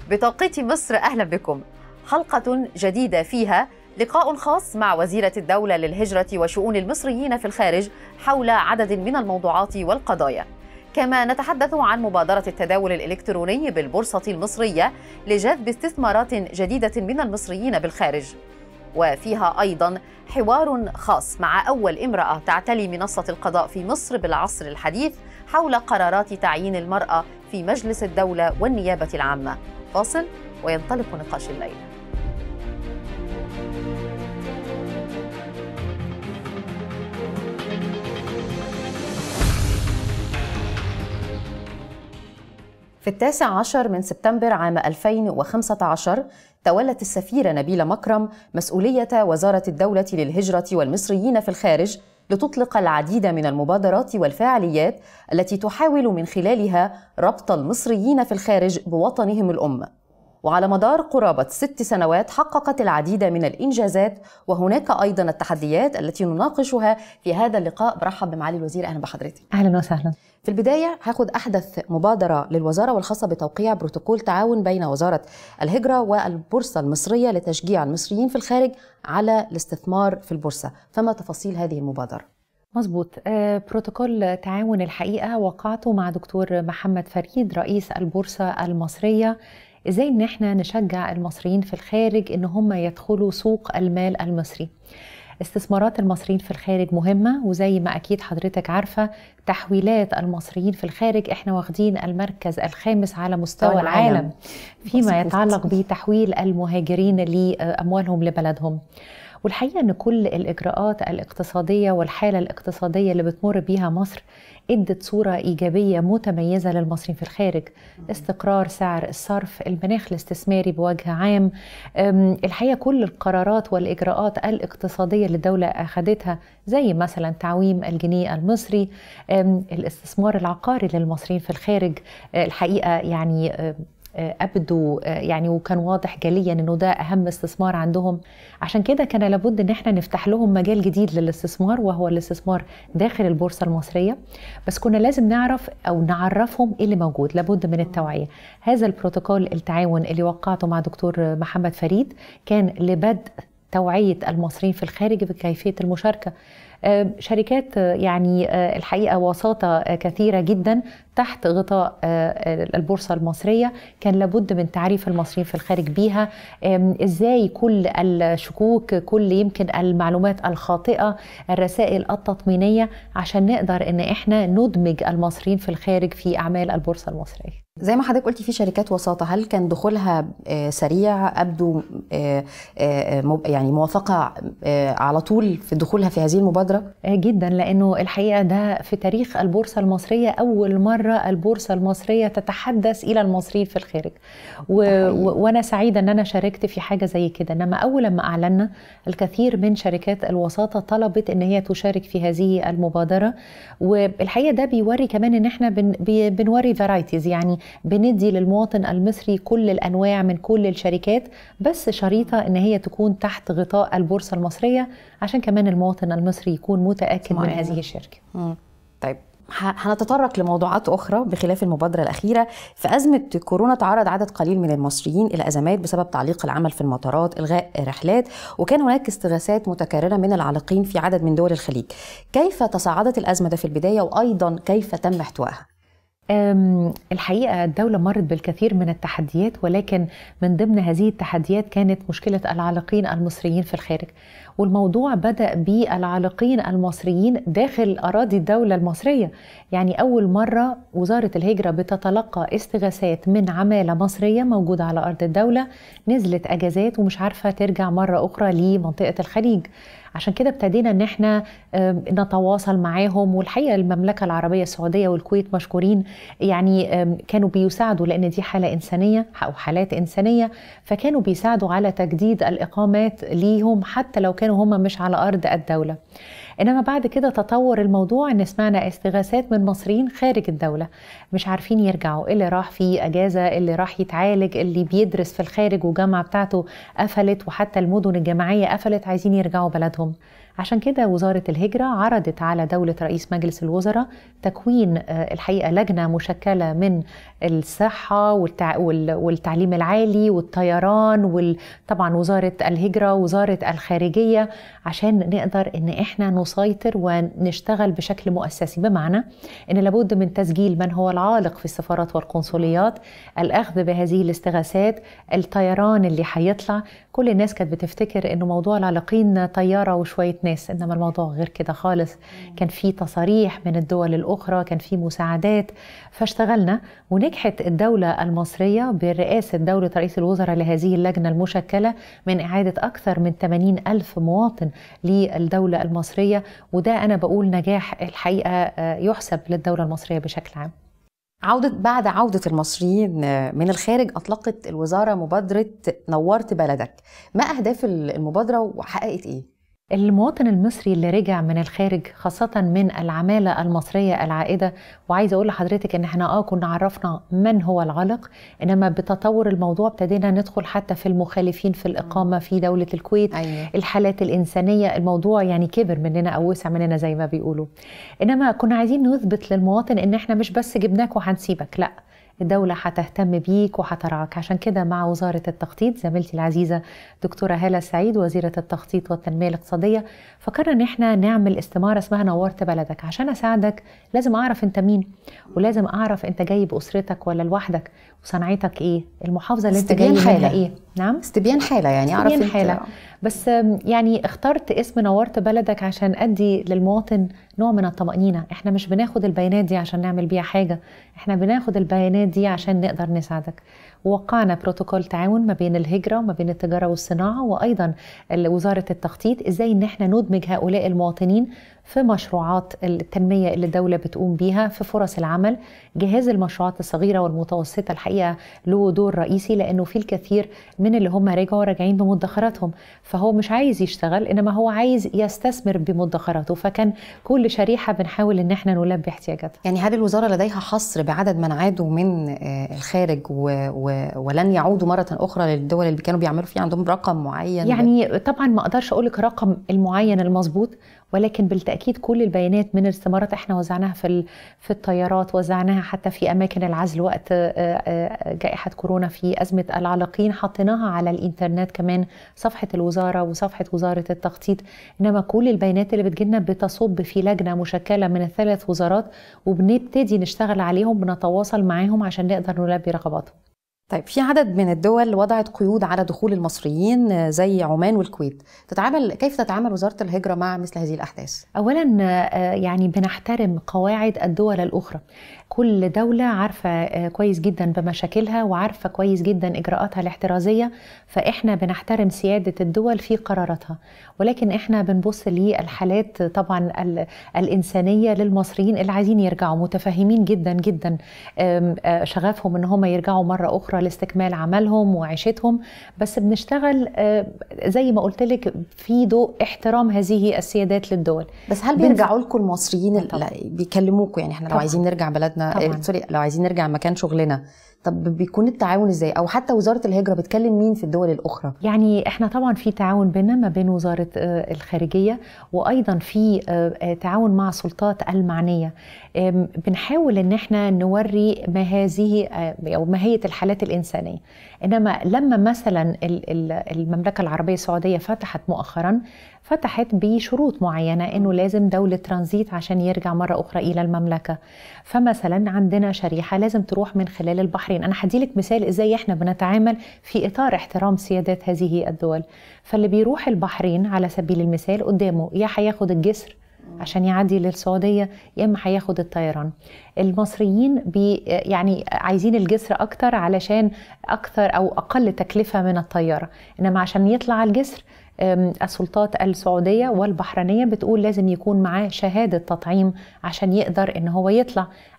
بتوقيت مصر أهلا بكم حلقة جديدة فيها لقاء خاص مع وزيرة الدولة للهجرة وشؤون المصريين في الخارج حول عدد من الموضوعات والقضايا كما نتحدث عن مبادرة التداول الإلكتروني بالبورصة المصرية لجذب استثمارات جديدة من المصريين بالخارج وفيها أيضا حوار خاص مع أول امرأة تعتلي منصة القضاء في مصر بالعصر الحديث حول قرارات تعيين المرأة في مجلس الدولة والنيابة العامة فاصل وينطلق نقاش الليل في التاسع عشر من سبتمبر عام 2015 تولت السفيرة نبيلة مكرم مسؤولية وزارة الدولة للهجرة والمصريين في الخارج لتطلق العديد من المبادرات والفعاليات التي تحاول من خلالها ربط المصريين في الخارج بوطنهم الأم وعلى مدار قرابة ست سنوات حققت العديد من الإنجازات وهناك أيضا التحديات التي نناقشها في هذا اللقاء برحب بمعالي الوزير أهلا بحضرتك أهلا وسهلا في البداية هاخد أحدث مبادرة للوزارة والخاصة بتوقيع بروتوكول تعاون بين وزارة الهجرة والبورصة المصرية لتشجيع المصريين في الخارج على الاستثمار في البورصة فما تفاصيل هذه المبادرة؟ مظبوط آه، بروتوكول تعاون الحقيقة وقعته مع دكتور محمد فريد رئيس البورصة المصرية ازاي ان احنا نشجع المصريين في الخارج ان هم يدخلوا سوق المال المصري استثمارات المصريين في الخارج مهمة وزي ما أكيد حضرتك عارفة تحويلات المصريين في الخارج احنا واخدين المركز الخامس على مستوى العالم, العالم فيما يتعلق بتحويل المهاجرين لأموالهم لبلدهم والحقيقة أن كل الإجراءات الاقتصادية والحالة الاقتصادية اللي بتمر بيها مصر ادت صورة إيجابية متميزة للمصريين في الخارج استقرار سعر الصرف المناخ الاستثماري بوجه عام الحقيقة كل القرارات والإجراءات الاقتصادية اللي الدولة أخذتها زي مثلا تعويم الجنيه المصري الاستثمار العقاري للمصريين في الخارج الحقيقة يعني ابدوا يعني وكان واضح جليا انه ده اهم استثمار عندهم عشان كده كان لابد ان احنا نفتح لهم مجال جديد للاستثمار وهو الاستثمار داخل البورصه المصريه بس كنا لازم نعرف او نعرفهم ايه اللي موجود لابد من التوعيه هذا البروتوكول التعاون اللي وقعته مع دكتور محمد فريد كان لبدء توعيه المصريين في الخارج بكيفيه المشاركه شركات يعني الحقيقه وساطه كثيره جدا تحت غطاء البورصه المصريه كان لابد من تعريف المصريين في الخارج بيها ازاي كل الشكوك كل يمكن المعلومات الخاطئه الرسائل التطمينيه عشان نقدر ان احنا ندمج المصريين في الخارج في اعمال البورصه المصريه زي ما حضرتك قلتي في شركات وساطة هل كان دخولها سريع أبدو يعني موافقة على طول في دخولها في هذه المبادرة؟ جدا لأنه الحقيقة ده في تاريخ البورصة المصرية أول مرة البورصة المصرية تتحدث إلى المصريين في الخارج و... و... وأنا سعيدة أن أنا شاركت في حاجة زي كده إنما أول لما أعلنا الكثير من شركات الوساطة طلبت أن هي تشارك في هذه المبادرة والحقيقة ده بيوري كمان أن احنا بن... بنوري فرايتيز يعني بندي للمواطن المصري كل الانواع من كل الشركات بس شريطه ان هي تكون تحت غطاء البورصه المصريه عشان كمان المواطن المصري يكون متاكد من هذه الشركه. مم. طيب هنتطرق لموضوعات أخرى بخلاف المبادرة الأخيرة في أزمة كورونا تعرض عدد قليل من المصريين إلى أزمات بسبب تعليق العمل في المطارات إلغاء رحلات وكان هناك استغاثات متكررة من العالقين في عدد من دول الخليج كيف تصاعدت الأزمة ده في البداية وأيضا كيف تم احتوائها؟ الحقيقة الدولة مرت بالكثير من التحديات ولكن من ضمن هذه التحديات كانت مشكلة العالقين المصريين في الخارج والموضوع بدأ بالعالقين المصريين داخل أراضي الدولة المصرية يعني أول مرة وزارة الهجرة بتتلقى استغاثات من عمالة مصرية موجودة على أرض الدولة نزلت أجازات ومش عارفة ترجع مرة أخرى لمنطقة الخليج عشان كده ابتدينا ان احنا نتواصل معاهم والحقيقه المملكه العربيه السعوديه والكويت مشكورين يعني كانوا بيساعدوا لان دي حاله انسانيه او حالات انسانيه فكانوا بيساعدوا على تجديد الاقامات ليهم حتى لو كانوا هم مش على ارض الدوله انما بعد كده تطور الموضوع ان سمعنا استغاثات من مصريين خارج الدوله مش عارفين يرجعوا اللي راح في اجازه اللي راح يتعالج اللي بيدرس في الخارج والجامعه بتاعته قفلت وحتى المدن الجامعيه قفلت عايزين يرجعوا بلدهم عشان كده وزارة الهجرة عرضت على دولة رئيس مجلس الوزراء تكوين الحقيقة لجنة مشكلة من الصحة والتعليم العالي والطيران وطبعا وزارة الهجرة وزارة الخارجية عشان نقدر ان احنا نسيطر ونشتغل بشكل مؤسسي بمعنى ان لابد من تسجيل من هو العالق في السفارات والقنصليات الاخذ بهذه الاستغاثات الطيران اللي هيطلع كل الناس كانت بتفتكر انه موضوع العالقين طياره وشويه ناس انما الموضوع غير كده خالص كان في تصاريح من الدول الاخرى كان في مساعدات فاشتغلنا ونجحت الدوله المصريه برئاسه دوله رئيس الوزراء لهذه اللجنه المشكله من اعاده اكثر من 80 الف مواطن للدوله المصريه وده انا بقول نجاح الحقيقه يحسب للدوله المصريه بشكل عام عودة بعد عودة المصريين من الخارج أطلقت الوزارة مبادرة نورت بلدك ما أهداف المبادرة وحققت إيه؟ المواطن المصري اللي رجع من الخارج خاصة من العمالة المصرية العائدة وعايزة أقول لحضرتك إن إحنا آه كنا عرفنا من هو العلق إنما بتطور الموضوع ابتدينا ندخل حتى في المخالفين في الإقامة في دولة الكويت أيوة. الحالات الإنسانية الموضوع يعني كبر مننا أو وسع مننا زي ما بيقولوا إنما كنا عايزين نثبت للمواطن إن إحنا مش بس جبناك وهنسيبك لأ الدولة هتهتم بيك وهترعاك عشان كده مع وزارة التخطيط زميلتي العزيزة دكتورة هالة سعيد وزيرة التخطيط والتنمية الاقتصادية فكرنا ان احنا نعمل استمارة اسمها نورت بلدك عشان اساعدك لازم اعرف انت مين ولازم اعرف انت جاي باسرتك ولا لوحدك وصنعتك ايه المحافظة اللي انت جاي منها ايه نعم استبيان حالة يعني اعرف استبيان حالة بس يعني اخترت اسم نورت بلدك عشان ادي للمواطن نوع من الطمأنينة احنا مش بناخد البيانات دي عشان نعمل بيها حاجة احنا بناخد البيانات دي عشان نقدر نساعدك ووقعنا بروتوكول تعاون ما بين الهجرة وما بين التجارة والصناعة وأيضا وزارة التخطيط إزاي إن احنا ندمج هؤلاء المواطنين في مشروعات التنمية اللي الدولة بتقوم بيها في فرص العمل جهاز المشروعات الصغيرة والمتوسطة الحقيقة له دور رئيسي لأنه في الكثير من اللي هم رجعوا راجعين بمدخراتهم فهو مش عايز يشتغل إنما هو عايز يستثمر بمدخراته فكان كل شريحة بنحاول إن احنا نلبي احتياجاتها يعني هل الوزارة لديها حصر بعدد من عادوا من الخارج و... و... ولن يعودوا مرة أخرى للدول اللي كانوا بيعملوا فيها عندهم رقم معين يعني طبعا ما أقدرش أقول لك رقم المعين المظبوط ولكن بالتاكيد كل البيانات من الاستمارات احنا وزعناها في في الطيارات وزعناها حتى في اماكن العزل وقت جائحه كورونا في ازمه العالقين حطيناها على الانترنت كمان صفحه الوزاره وصفحه وزاره التخطيط انما كل البيانات اللي بتجيلنا بتصب في لجنه مشكله من الثلاث وزارات وبنبتدي نشتغل عليهم بنتواصل معاهم عشان نقدر نلبي رغباتهم طيب في عدد من الدول وضعت قيود على دخول المصريين زي عمان والكويت تتعامل كيف تتعامل وزارة الهجرة مع مثل هذه الأحداث؟ أولا يعني بنحترم قواعد الدول الأخرى كل دولة عارفة كويس جدا بمشاكلها وعارفة كويس جدا إجراءاتها الاحترازية فإحنا بنحترم سيادة الدول في قراراتها ولكن إحنا بنبص للحالات طبعا الإنسانية للمصريين اللي عايزين يرجعوا متفهمين جدا جدا شغفهم إن هم يرجعوا مرة أخرى لاستكمال عملهم وعيشتهم بس بنشتغل زي ما قلت لك في ضوء احترام هذه السيادات للدول بس هل بيرجعوا لكم المصريين اللي بيكلموكم يعني احنا لو طبعاً. عايزين نرجع بلدنا طبعاً. سوري لو عايزين نرجع مكان شغلنا طب بيكون التعاون ازاي او حتى وزاره الهجره بتكلم مين في الدول الاخرى يعني احنا طبعا في تعاون بيننا ما بين وزاره آه، الخارجيه وايضا في آه، آه، تعاون مع السلطات المعنيه آم، بنحاول ان احنا نوري ما هذه آه، او ماهيه الحالات الانسانيه انما لما مثلا ال- ال- المملكه العربيه السعوديه فتحت مؤخرا فتحت بشروط معينه انه لازم دوله ترانزيت عشان يرجع مره اخرى الى المملكه فمثلا عندنا شريحه لازم تروح من خلال البحرين انا هديلك مثال ازاي احنا بنتعامل في اطار احترام سيادات هذه الدول فاللي بيروح البحرين على سبيل المثال قدامه يا هياخد الجسر عشان يعدي للسعودية يا إما هياخد الطيران المصريين بي يعني عايزين الجسر أكتر علشان أكثر أو أقل تكلفة من الطيارة إنما عشان يطلع الجسر أم، السلطات السعودية والبحرينية بتقول لازم يكون معاه شهادة تطعيم عشان يقدر إن هو يطلع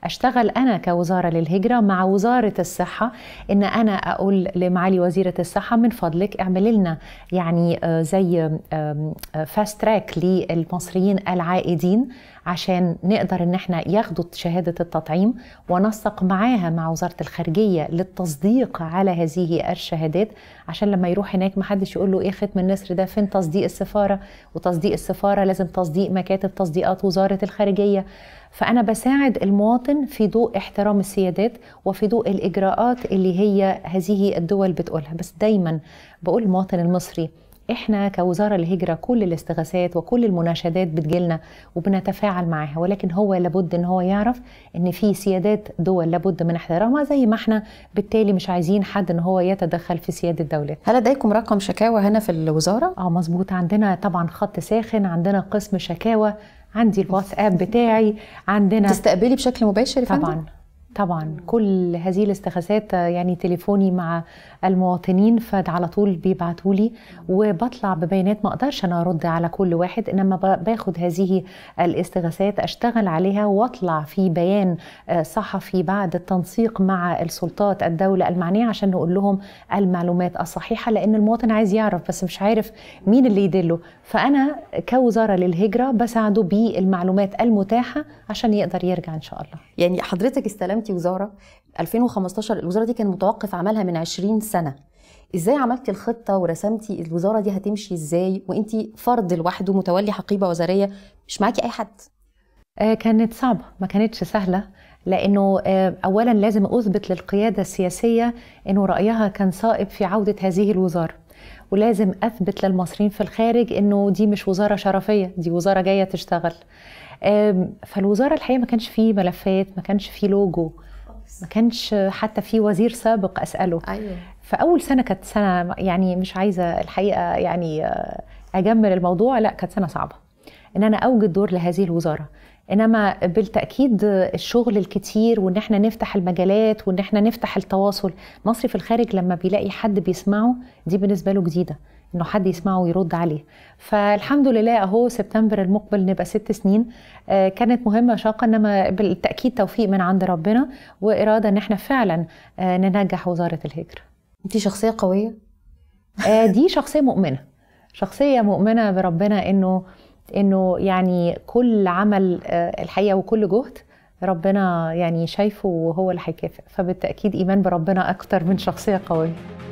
اشتغل انا كوزاره للهجره مع وزاره الصحه ان انا اقول لمعالي وزيره الصحه من فضلك اعملي لنا يعني آه، زي فاست تراك للمصريين العائدين عشان نقدر ان احنا ياخدوا شهاده التطعيم ونسق معاها مع وزاره الخارجيه للتصديق على هذه الشهادات عشان لما يروح هناك محدش يقول له ايه ختم النسر ده فين تصديق السفاره وتصديق السفاره لازم تصديق مكاتب تصديقات وزاره الخارجيه فأنا بساعد المواطن في ضوء احترام السيادات وفي ضوء الإجراءات اللي هي هذه الدول بتقولها بس دايما بقول المواطن المصري احنا كوزاره الهجره كل الاستغاثات وكل المناشدات بتجيلنا وبنتفاعل معاها ولكن هو لابد ان هو يعرف ان في سيادات دول لابد من احترامها زي ما احنا بالتالي مش عايزين حد ان هو يتدخل في سياده دولات هل لديكم رقم شكاوى هنا في الوزاره اه مظبوط عندنا طبعا خط ساخن عندنا قسم شكاوى عندي الواتساب بتاعي عندنا تستقبلي بشكل مباشر طبعا طبعا كل هذه الاستغاثات يعني تليفوني مع المواطنين فعلى طول بيبعتوا لي وبطلع ببيانات ما اقدرش انا ارد على كل واحد انما باخد هذه الاستغاثات اشتغل عليها واطلع في بيان آه، صحفي بعد التنسيق مع السلطات الدوله المعنيه عشان نقول لهم المعلومات الصحيحه لان المواطن عايز يعرف بس مش عارف مين اللي يدله فانا كوزاره للهجره بساعده بالمعلومات المتاحه عشان يقدر يرجع ان شاء الله يعني حضرتك استلمتي وزاره 2015 الوزاره دي كان متوقف عملها من 20 سنه ازاي عملتي الخطه ورسمتي الوزاره دي هتمشي ازاي وانت فرد لوحده متولي حقيبه وزاريه مش معاكي اي حد آه كانت صعبه ما كانتش سهله لانه آه اولا لازم اثبت للقياده السياسيه انه رايها كان صائب في عوده هذه الوزاره ولازم اثبت للمصريين في الخارج انه دي مش وزاره شرفيه دي وزاره جايه تشتغل فالوزاره الحقيقه ما كانش فيه ملفات ما كانش فيه لوجو ما كانش حتى في وزير سابق اساله ايوه فاول سنه كانت سنه يعني مش عايزه الحقيقه يعني آه، اجمل الموضوع لا كانت سنه صعبه ان انا اوجد دور لهذه الوزاره انما بالتاكيد الشغل الكتير وان احنا نفتح المجالات وان احنا نفتح التواصل مصري في الخارج لما بيلاقي حد بيسمعه دي بالنسبه له جديده انه حد يسمعه ويرد عليه فالحمد لله اهو سبتمبر المقبل نبقى ست سنين آه، كانت مهمه شاقه انما بالتاكيد توفيق من عند ربنا واراده ان احنا فعلا آه، ننجح وزاره الهجره انت شخصيه قويه آه، دي شخصيه مؤمنه شخصيه مؤمنه بربنا انه انه يعني كل عمل الحقيقه وكل جهد ربنا يعني شايفه وهو اللي هيكافئ فبالتاكيد ايمان بربنا اكتر من شخصيه قويه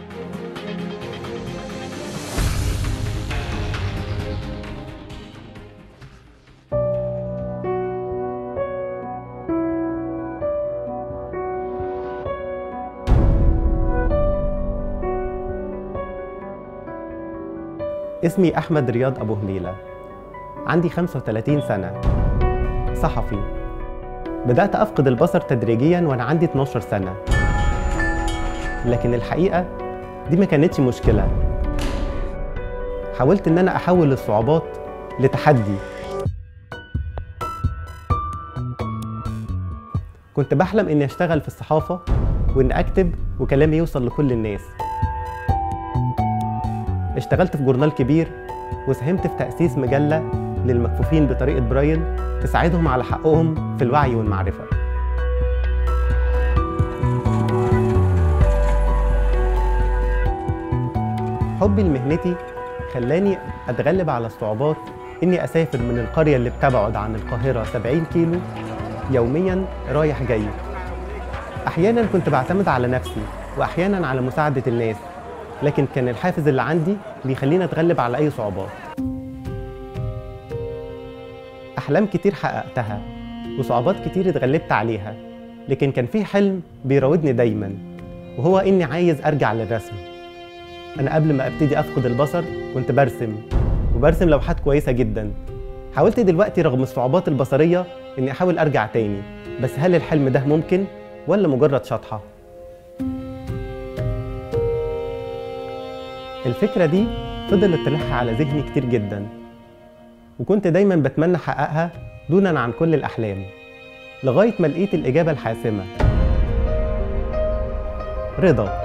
اسمي أحمد رياض أبو هليلة عندي 35 سنة صحفي بدأت أفقد البصر تدريجيا وأنا عندي 12 سنة لكن الحقيقة دي ما كانتش مشكلة حاولت إن أنا أحول الصعوبات لتحدي كنت بحلم إني أشتغل في الصحافة وإن أكتب وكلامي يوصل لكل الناس اشتغلت في جورنال كبير وساهمت في تأسيس مجلة للمكفوفين بطريقة برايل تساعدهم على حقهم في الوعي والمعرفة حبي لمهنتي خلاني أتغلب على الصعوبات إني أسافر من القرية اللي بتبعد عن القاهرة 70 كيلو يوميا رايح جاي أحيانا كنت بعتمد على نفسي وأحيانا على مساعدة الناس لكن كان الحافز اللي عندي بيخليني اتغلب على اي صعوبات احلام كتير حققتها وصعوبات كتير اتغلبت عليها لكن كان في حلم بيراودني دايما وهو اني عايز ارجع للرسم انا قبل ما ابتدي افقد البصر كنت برسم وبرسم لوحات كويسه جدا حاولت دلوقتي رغم الصعوبات البصريه اني احاول ارجع تاني بس هل الحلم ده ممكن ولا مجرد شطحه الفكرة دي فضلت تلح على ذهني كتير جدا وكنت دايما بتمنى أحققها دونا عن كل الأحلام لغاية ما لقيت الإجابة الحاسمة رضا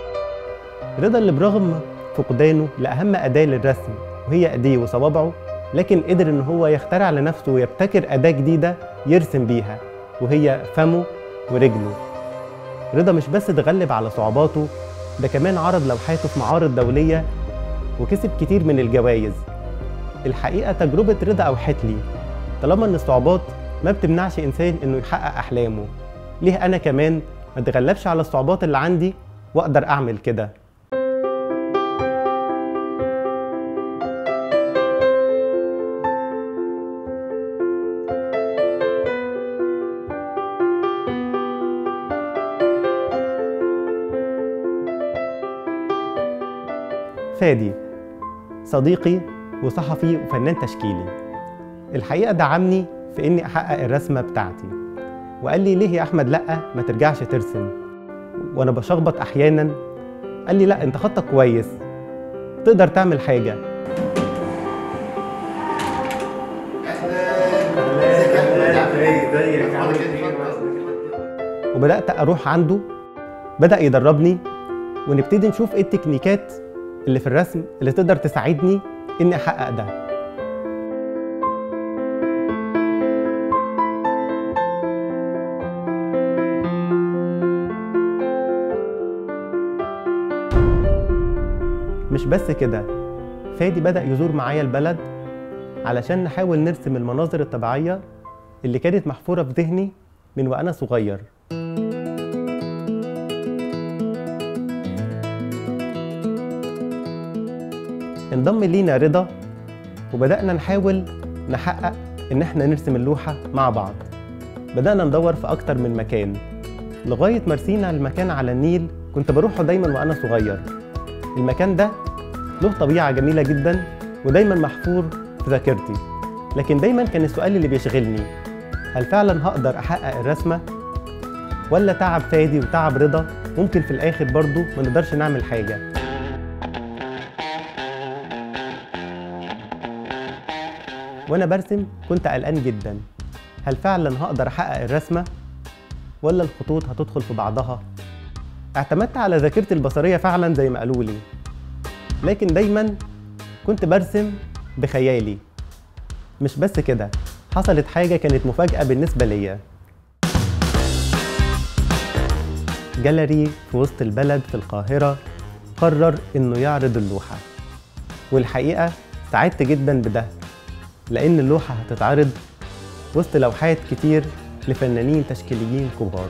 رضا اللي برغم فقدانه لأهم أداة للرسم وهي أيديه وصوابعه لكن قدر ان هو يخترع لنفسه ويبتكر اداه جديده يرسم بيها وهي فمه ورجله رضا مش بس اتغلب على صعوباته ده كمان عرض لوحاته في معارض دوليه وكسب كتير من الجوائز الحقيقه تجربه رضا اوحت لي طالما ان الصعوبات ما بتمنعش انسان انه يحقق احلامه ليه انا كمان ما اتغلبش على الصعوبات اللي عندي واقدر اعمل كده فادي صديقي وصحفي وفنان تشكيلي الحقيقة دعمني في إني أحقق الرسمة بتاعتي وقال لي ليه يا أحمد لأ ما ترجعش ترسم وأنا بشخبط أحيانا قال لي لأ أنت خطك كويس تقدر تعمل حاجة وبدأت أروح عنده بدأ يدربني ونبتدي نشوف إيه التكنيكات اللي في الرسم اللي تقدر تساعدني إني أحقق ده مش بس كده فادي بدأ يزور معايا البلد علشان نحاول نرسم المناظر الطبيعية اللي كانت محفورة في ذهني من وأنا صغير انضم لينا رضا وبدأنا نحاول نحقق إن إحنا نرسم اللوحة مع بعض بدأنا ندور في أكتر من مكان لغاية ما رسينا المكان على النيل كنت بروحه دايما وأنا صغير المكان ده له طبيعة جميلة جدا ودايما محفور في ذاكرتي لكن دايما كان السؤال اللي بيشغلني هل فعلا هقدر أحقق الرسمة ولا تعب فادي وتعب رضا ممكن في الآخر برضو ما نقدرش نعمل حاجة وأنا برسم كنت قلقان جدا هل فعلا هقدر أحقق الرسمة ولا الخطوط هتدخل في بعضها اعتمدت على ذاكرتي البصرية فعلا زي ما قالوا لي لكن دايما كنت برسم بخيالي مش بس كده حصلت حاجة كانت مفاجأة بالنسبة ليا جاليري في وسط البلد في القاهرة قرر إنه يعرض اللوحة والحقيقة سعدت جدا بده لأن اللوحة هتتعرض وسط لوحات كتير لفنانين تشكيليين كبار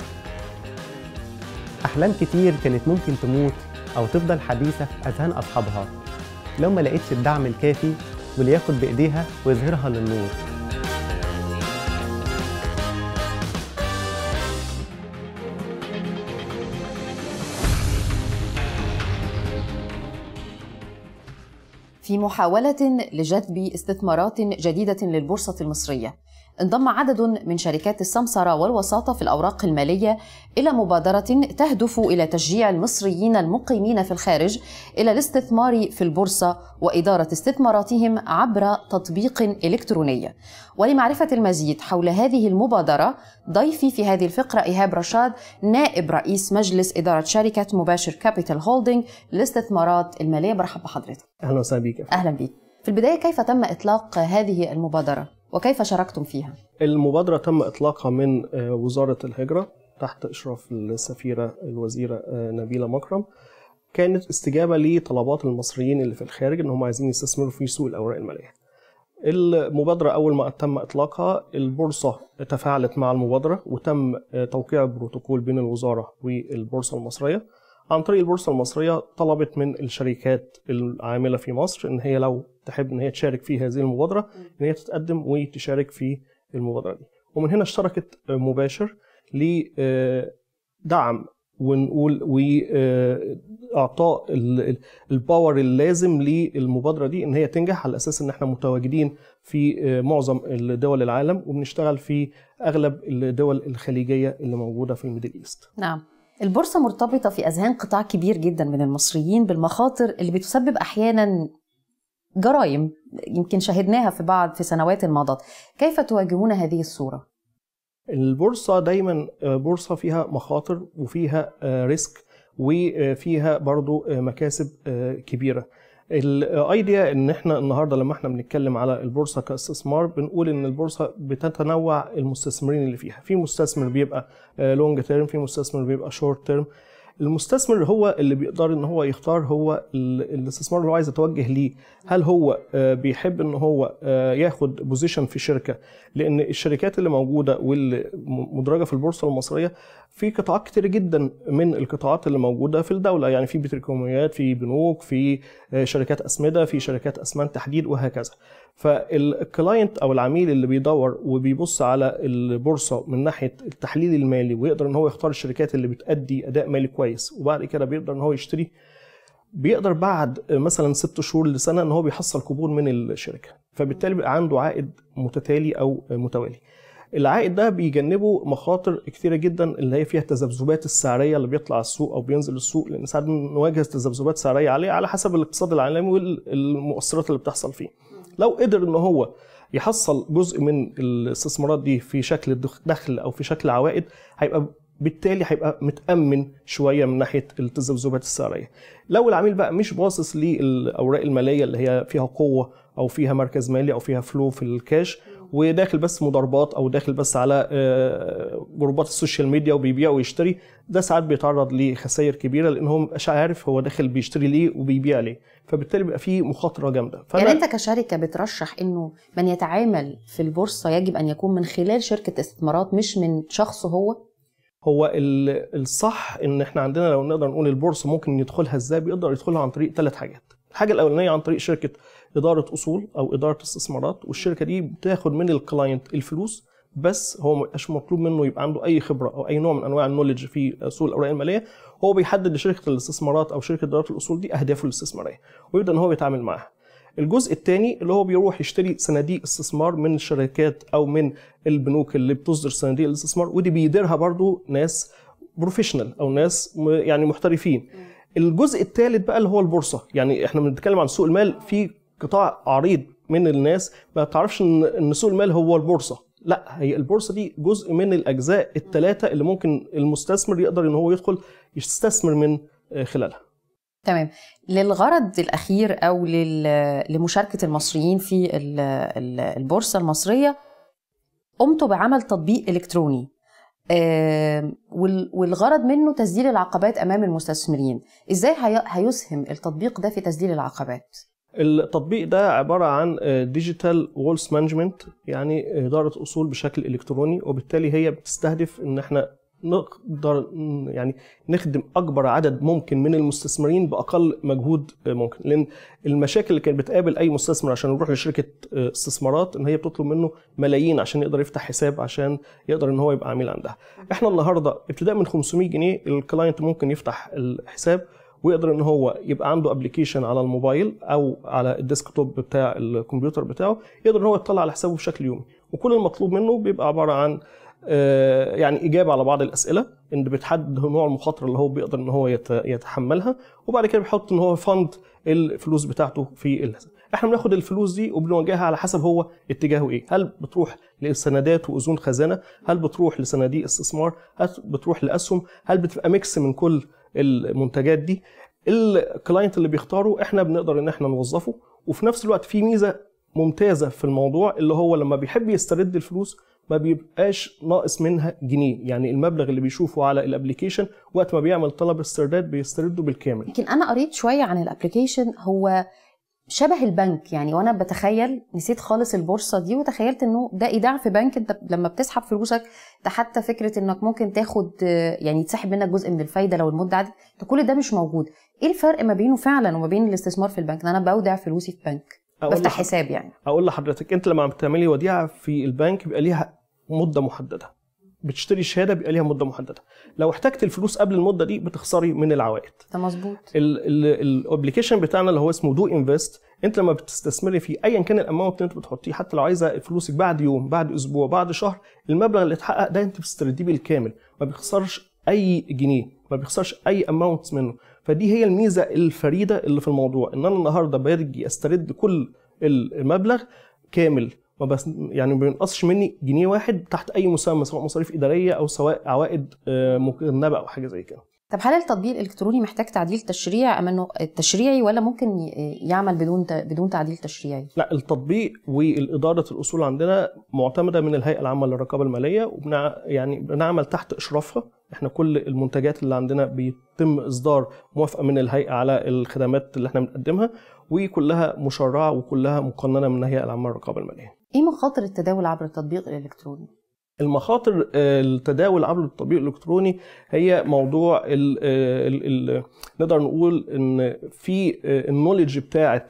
أحلام كتير كانت ممكن تموت أو تفضل حديثة في أذهان أصحابها لو ما لقيتش الدعم الكافي واللي ياخد بإيديها ويظهرها للنور في محاولة لجذب استثمارات جديدة للبورصة المصرية انضم عدد من شركات السمسرة والوساطة في الأوراق المالية إلى مبادرة تهدف إلى تشجيع المصريين المقيمين في الخارج إلى الاستثمار في البورصة وإدارة استثماراتهم عبر تطبيق إلكتروني ولمعرفة المزيد حول هذه المبادرة ضيفي في هذه الفقرة إيهاب رشاد نائب رئيس مجلس إدارة شركة مباشر كابيتال هولدنج للاستثمارات المالية مرحبا بحضرتك اهلا وسهلا بيك أهلا بك في البداية كيف تم إطلاق هذه المبادرة وكيف شاركتم فيها؟ المبادرة تم إطلاقها من وزارة الهجرة تحت إشراف السفيرة الوزيرة نبيلة مكرم كانت استجابة لطلبات المصريين اللي في الخارج إن هم عايزين يستثمروا في سوق الأوراق المالية المبادرة أول ما تم إطلاقها البورصة تفاعلت مع المبادرة وتم توقيع بروتوكول بين الوزارة والبورصة المصرية عن طريق البورصة المصرية طلبت من الشركات العاملة في مصر إن هي لو تحب إن هي تشارك في هذه المبادرة إن هي تتقدم وتشارك في المبادرة دي ومن هنا اشتركت مباشر لدعم ونقول واعطاء الباور اللازم للمبادره دي ان هي تنجح على اساس ان احنا متواجدين في معظم الدول العالم وبنشتغل في اغلب الدول الخليجيه اللي موجوده في الميدل ايست. نعم. البورصة مرتبطة في أذهان قطاع كبير جدا من المصريين بالمخاطر اللي بتسبب أحيانا جرائم يمكن شهدناها في بعض في سنوات مضت كيف تواجهون هذه الصورة؟ البورصة دايما بورصة فيها مخاطر وفيها ريسك وفيها برضو مكاسب كبيرة الايديا ان احنا النهارده لما احنا بنتكلم على البورصه كاستثمار بنقول ان البورصه بتتنوع المستثمرين اللي فيها في مستثمر بيبقى لونج تيرم في مستثمر بيبقى شورت تيرم المستثمر هو اللي بيقدر ان هو يختار هو ال- الاستثمار اللي هو عايز يتوجه ليه هل هو آه، بيحب ان هو آه، ياخد بوزيشن في شركه لان الشركات اللي موجوده واللي م- مدرجه في البورصه المصريه في قطاعات كتير جدا من القطاعات اللي موجوده في الدوله يعني في بتريكوميات في بنوك في آه، شركات اسمده في شركات اسمنت تحديد وهكذا فالكلاينت او العميل اللي بيدور وبيبص على البورصه من ناحيه التحليل المالي ويقدر ان هو يختار الشركات اللي بتأدي اداء مالي كويس وبعد كده بيقدر ان هو يشتري بيقدر بعد مثلا ست شهور لسنه ان هو بيحصل قبول من الشركه فبالتالي بيبقى عنده عائد متتالي او متوالي العائد ده بيجنبه مخاطر كتيره جدا اللي هي فيها التذبذبات السعريه اللي بيطلع السوق او بينزل السوق لان ساعات نواجه تذبذبات سعريه عاليه على حسب الاقتصاد العالمي والمؤثرات اللي بتحصل فيه لو قدر ان هو يحصل جزء من الاستثمارات دي في شكل دخل او في شكل عوائد هيبقى بالتالي هيبقى متامن شويه من ناحيه التذبذبات السعريه لو العميل بقى مش باصص للاوراق الماليه اللي هي فيها قوه او فيها مركز مالي او فيها فلو في الكاش وداخل بس مضاربات او داخل بس على آه، جروبات السوشيال ميديا وبيبيع ويشتري ده ساعات بيتعرض لخسائر كبيره لان هو مبقاش عارف هو داخل بيشتري ليه وبيبيع ليه فبالتالي بيبقى فيه مخاطره جامده فأنا- يعني انت كشركه بترشح انه من يتعامل في البورصه يجب ان يكون من خلال شركه استثمارات مش من شخصه هو هو ال- الصح ان احنا عندنا لو نقدر نقول البورصه ممكن يدخلها ازاي بيقدر يدخلها عن طريق ثلاث حاجات الحاجه الاولانيه عن طريق شركه اداره اصول او اداره استثمارات والشركه دي بتاخد من الكلاينت الفلوس بس هو ما يبقاش مطلوب منه يبقى عنده اي خبره او اي نوع من انواع النولج في سوق الاوراق الماليه هو بيحدد لشركه الاستثمارات او شركه اداره الاصول دي اهدافه الاستثماريه ويبدا ان هو يتعامل معاها الجزء الثاني اللي هو بيروح يشتري صناديق استثمار من الشركات او من البنوك اللي بتصدر صناديق الاستثمار ودي بيديرها برضو ناس بروفيشنال او ناس م- يعني محترفين الجزء الثالث بقى اللي هو البورصه يعني احنا بنتكلم عن سوق المال في قطاع عريض من الناس ما تعرفش ان ان سوق المال هو البورصه لا هي البورصه دي جزء من الاجزاء الثلاثه اللي ممكن المستثمر يقدر ان هو يدخل يستثمر من آه، خلالها تمام للغرض الاخير او لل- لمشاركه المصريين في ال- ال- البورصه المصريه قمتوا بعمل تطبيق الكتروني آم، وال- والغرض منه تسجيل العقبات امام المستثمرين ازاي هي- هيسهم التطبيق ده في تسجيل العقبات التطبيق ده عبارة عن ديجيتال وولز مانجمنت يعني إدارة أصول بشكل إلكتروني وبالتالي هي بتستهدف إن إحنا نقدر ن- يعني نخدم أكبر عدد ممكن من المستثمرين بأقل مجهود آه، ممكن لأن المشاكل اللي كانت بتقابل أي مستثمر عشان يروح لشركة آه، استثمارات إن هي بتطلب منه ملايين عشان يقدر يفتح حساب عشان يقدر إن هو يبقى عميل عندها إحنا النهاردة ابتداء من 500 جنيه الكلاينت ممكن يفتح الحساب ويقدر ان هو يبقى عنده ابلكيشن على الموبايل او على الديسكتوب بتاع الكمبيوتر بتاعه يقدر ان هو يطلع على حسابه بشكل يومي وكل المطلوب منه بيبقى عباره عن آه، يعني اجابه على بعض الاسئله ان بتحدد نوع المخاطره اللي هو بيقدر ان هو يت- يتحملها وبعد كده بيحط ان هو فند الفلوس بتاعته في الحساب احنا بناخد الفلوس دي وبنوجهها على حسب هو اتجاهه ايه هل بتروح لسندات واذون خزانه هل بتروح لصناديق استثمار هل بتروح لاسهم هل بتبقى ميكس من كل المنتجات دي الكلاينت اللي بيختاره احنا بنقدر ان احنا نوظفه وفي نفس الوقت في ميزه ممتازه في الموضوع اللي هو لما بيحب يسترد الفلوس ما بيبقاش ناقص منها جنيه يعني المبلغ اللي بيشوفه على الابليكيشن وقت ما بيعمل طلب استرداد بيسترده بالكامل يمكن انا قريت شويه عن الابلكيشن هو شبه البنك يعني وانا بتخيل نسيت خالص البورصه دي وتخيلت انه ده ايداع في بنك انت لما بتسحب فلوسك ده حتى فكره انك ممكن تاخد آه، يعني يتسحب منك جزء من الفايده لو المده عدت ده كل ده مش موجود ايه الفرق ما بينه فعلا وما بين الاستثمار في البنك ان انا بودع فلوسي في بنك أقول بفتح لح- حساب يعني اقول لحضرتك انت لما بتعملي وديعه في البنك بيبقى ليها مده محدده بتشتري شهاده بيبقى ليها مده محدده لو احتجت الفلوس قبل المده دي بتخسري من العوائد ده مظبوط الابلكيشن بتاعنا اللي هو اسمه دو انفست انت لما بتستثمري فيه ايا كان الاماونت اللي انت بتحطيه حتى لو عايزه فلوسك بعد يوم بعد اسبوع بعد شهر المبلغ اللي اتحقق ده انت بتسترديه بالكامل ما بيخسرش اي جنيه ما بيخسرش اي اماونت منه فدي هي الميزه الفريده اللي في الموضوع ان انا النهارده برجي استرد كل المبلغ كامل ما بس يعني ما بينقصش مني جنيه واحد تحت اي مسمى سواء مصاريف اداريه او سواء عوائد آه، مجنبه او حاجه زي كده طب هل التطبيق الالكتروني محتاج تعديل تشريع ام انه تشريعي ولا ممكن يعمل بدون بدون تعديل تشريعي؟ لا التطبيق واداره الاصول عندنا معتمده من الهيئه العامه للرقابه الماليه وبنع يعني بنعمل تحت اشرافها احنا كل المنتجات اللي عندنا بيتم اصدار موافقه من الهيئه على الخدمات اللي احنا بنقدمها وكلها مشرعه وكلها مقننه من الهيئه العامه للرقابه الماليه. ايه مخاطر التداول عبر التطبيق الالكتروني؟ المخاطر التداول عبر التطبيق الالكتروني هي موضوع ال ال ال نقدر نقول ان في النولج بتاعه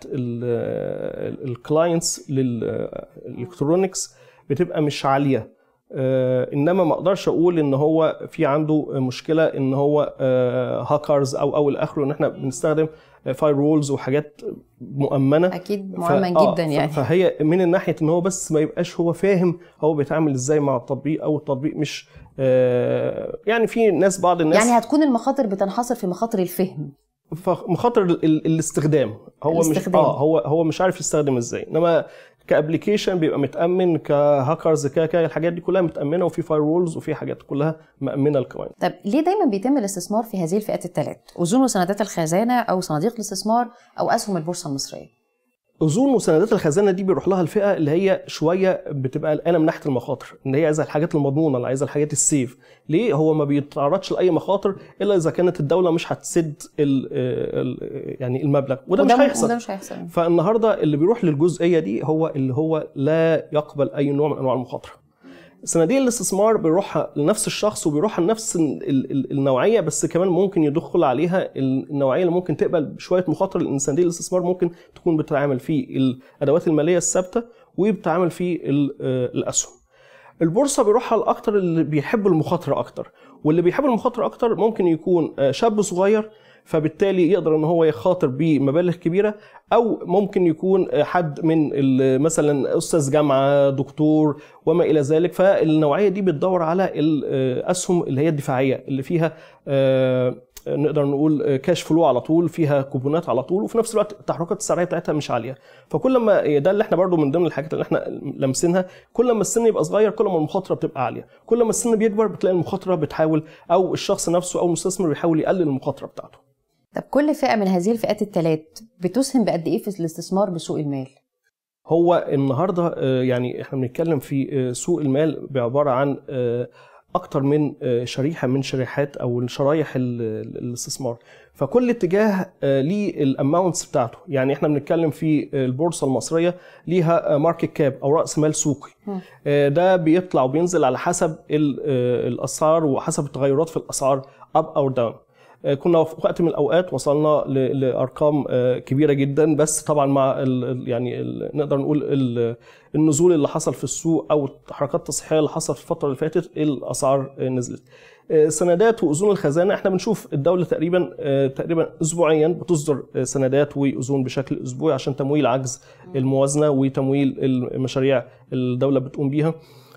الكلاينتس للالكترونكس بتبقى مش عاليه انما ما اقدرش اقول ان هو في عنده مشكله ان هو هاكرز او او الاخر ان احنا بنستخدم فاير وولز وحاجات مؤمنه اكيد مؤمن ف... جدا يعني فهي من الناحيه ان هو بس ما يبقاش هو فاهم هو بيتعامل ازاي مع التطبيق او التطبيق مش آه يعني في ناس بعض الناس يعني هتكون المخاطر بتنحصر في مخاطر الفهم فمخاطر الاستخدام هو الاستخدام. مش اه هو هو مش عارف يستخدم ازاي انما كابلكيشن بيبقى متامن كهاكرز ك الحاجات دي كلها متامنه وفي فاير وولز وفي حاجات كلها مامنه الكلاينت طب ليه دايما بيتم الاستثمار في هذه الفئات الثلاث اذون وسندات الخزانه او صناديق الاستثمار او اسهم البورصه المصريه اذون وسندات الخزانه دي بيروح لها الفئه اللي هي شويه بتبقى قلقانه من ناحيه المخاطر ان هي عايزه الحاجات المضمونه اللي عايزه الحاجات السيف ليه هو ما بيتعرضش لاي مخاطر الا اذا كانت الدوله مش هتسد ال ال يعني المبلغ وده, وده مش هيحصل وده مش هيحصل فالنهارده اللي بيروح للجزئيه دي هو اللي هو لا يقبل اي نوع من انواع المخاطره صناديق الاستثمار بيروحها لنفس الشخص وبيروحها لنفس النوعيه بس كمان ممكن يدخل عليها النوعيه اللي ممكن تقبل بشويه مخاطره لان صناديق الاستثمار ممكن تكون بتتعامل في الادوات الماليه الثابته وبتتعامل في الاسهم. البورصه بيروحها لاكتر اللي بيحبوا المخاطره اكتر واللي بيحب المخاطره اكتر ممكن يكون شاب صغير فبالتالي يقدر ان هو يخاطر بمبالغ كبيره او ممكن يكون حد من مثلا استاذ جامعه دكتور وما الى ذلك فالنوعيه دي بتدور على الاسهم اللي هي الدفاعيه اللي فيها نقدر نقول كاش فلو على طول فيها كوبونات على طول وفي نفس الوقت التحركات السعريه بتاعتها مش عاليه فكل ما ده اللي احنا برضو من ضمن الحاجات اللي احنا لامسينها كل ما السن يبقى صغير كل ما المخاطره بتبقى عاليه كل ما السن بيكبر بتلاقي المخاطره بتحاول او الشخص نفسه او المستثمر بيحاول يقلل المخاطره بتاعته طب كل فئه من هذه الفئات الثلاث بتسهم بقد ايه في الاستثمار بسوق المال هو النهارده يعني احنا بنتكلم في سوق المال بعباره عن اكتر من شريحه من شريحات او شرايح الاستثمار فكل اتجاه ليه الاماونتس بتاعته يعني احنا بنتكلم في البورصه المصريه ليها ماركت كاب او راس مال سوقي ده بيطلع وبينزل على حسب الاسعار وحسب التغيرات في الاسعار اب او داون كنا في وقت من الاوقات وصلنا لارقام كبيره جدا بس طبعا مع ال يعني ال نقدر نقول ال النزول اللي حصل في السوق او الحركات التصحيحيه اللي حصلت في الفتره اللي فاتت الاسعار نزلت سندات واذون الخزانه احنا بنشوف الدوله تقريبا تقريبا اسبوعيا بتصدر سندات واذون بشكل اسبوعي عشان تمويل عجز الموازنه وتمويل المشاريع الدوله بتقوم بيها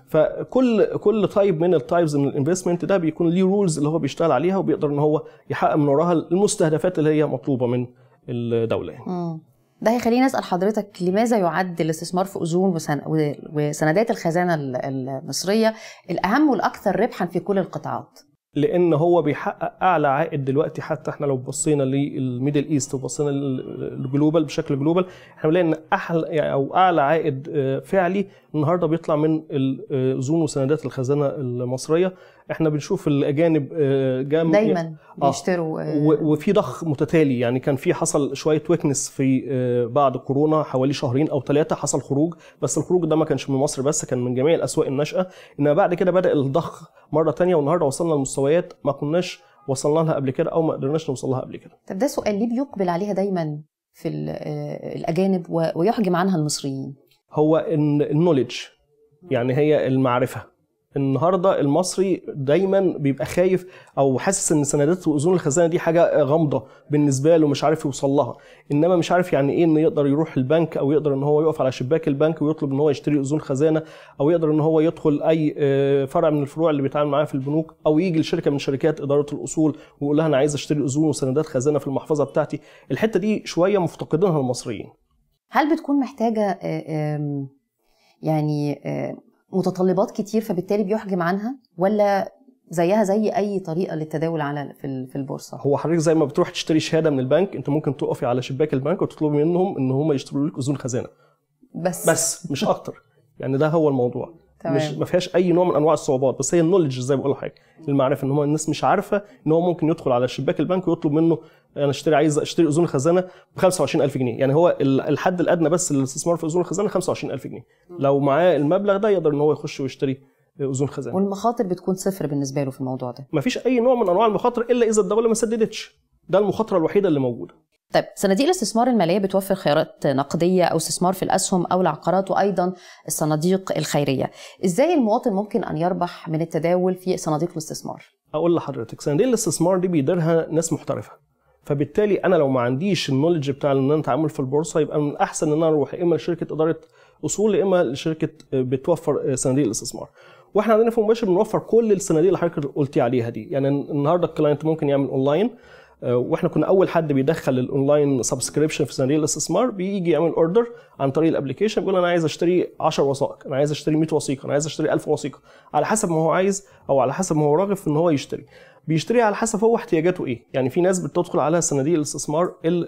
فكل كل تايب من التايبز من الانفستمنت ده بيكون ليه رولز اللي هو بيشتغل عليها وبيقدر ان هو يحقق من وراها المستهدفات اللي هي مطلوبه من الدوله يعني. مم. ده هيخليني اسال حضرتك لماذا يعد الاستثمار في اذون وسن... وسندات الخزانه المصريه الاهم والاكثر ربحا في كل القطاعات؟ لان هو بيحقق اعلى عائد دلوقتي حتى احنا لو بصينا للميدل ايست وبصينا للجلوبال بشكل جلوبال احنا بنلاقي ان احلى يعني او اعلى عائد فعلي النهارده بيطلع من الاذون وسندات الخزانه المصريه احنا بنشوف الاجانب جام دايما بيشتروا وفي ضخ متتالي يعني كان في حصل شويه ويكنس في بعد كورونا حوالي شهرين او ثلاثه حصل خروج بس الخروج ده ما كانش من مصر بس كان من جميع الاسواق الناشئه انما بعد كده بدا الضخ مره ثانيه والنهارده وصلنا لمستويات ما كناش وصلنا لها قبل كده او ما قدرناش نوصل لها قبل كده طب ده سؤال ليه بيقبل عليها دايما في الاجانب ويحجم عنها المصريين هو النولج يعني هي المعرفه النهارده المصري دايما بيبقى خايف او حاسس ان سندات واذون الخزانه دي حاجه غامضه بالنسبه له مش عارف يوصل لها انما مش عارف يعني ايه انه يقدر يروح البنك او يقدر ان هو يقف على شباك البنك ويطلب ان هو يشتري اذون خزانه او يقدر ان هو يدخل اي فرع من الفروع اللي بيتعامل معاها في البنوك او يجي لشركه من شركات اداره الاصول ويقول لها انا عايز اشتري اذون وسندات خزانه في المحفظه بتاعتي الحته دي شويه مفتقدينها المصريين هل بتكون محتاجه يعني متطلبات كتير فبالتالي بيحجم عنها ولا زيها زي اي طريقه للتداول على في في البورصه هو حضرتك زي ما بتروح تشتري شهاده من البنك انت ممكن تقفي على شباك البنك وتطلبي منهم ان هم يشتروا لك اذون خزانه بس بس مش اكتر يعني ده هو الموضوع تمام. مش ما فيهاش اي نوع من انواع الصعوبات بس هي النولج زي ما بقول حاجه المعرفه ان هو الناس مش عارفه ان هو ممكن يدخل على شباك البنك ويطلب منه انا اشتري عايز اشتري اذون خزانه ب 25000 جنيه يعني هو ال- الحد الادنى بس للاستثمار في اذون الخزانه 25000 جنيه لو معاه المبلغ ده يقدر ان هو يخش ويشتري اذون خزانه والمخاطر بتكون صفر بالنسبه له في الموضوع ده ما فيش اي نوع من انواع المخاطر الا اذا الدوله ما سددتش ده المخاطره الوحيده اللي موجوده طيب صناديق الاستثمار الماليه بتوفر خيارات نقديه او استثمار في الاسهم او العقارات وايضا الصناديق الخيريه ازاي المواطن ممكن ان يربح من التداول في صناديق الاستثمار اقول لحضرتك صناديق الاستثمار دي بيديرها ناس محترفه فبالتالي انا لو ما عنديش النولج بتاع ان انا اتعامل في البورصه يبقى من الاحسن ان انا اروح يا اما لشركه اداره اصول يا اما لشركه بتوفر صناديق الاستثمار واحنا عندنا في مباشر بنوفر كل الصناديق اللي حضرتك قلتي عليها دي يعني النهارده الكلاينت ممكن يعمل اونلاين واحنا كنا اول حد بيدخل الاونلاين سبسكريبشن في صناديق الاستثمار بيجي يعمل اوردر عن طريق الابلكيشن بيقول انا عايز اشتري 10 وثائق انا عايز اشتري 100 وثيقه انا عايز اشتري 1000 وثيقه على حسب ما هو عايز او على حسب ما هو راغب في ان هو يشتري بيشتري على حسب هو احتياجاته ايه يعني في ناس بتدخل على صناديق الاستثمار اللي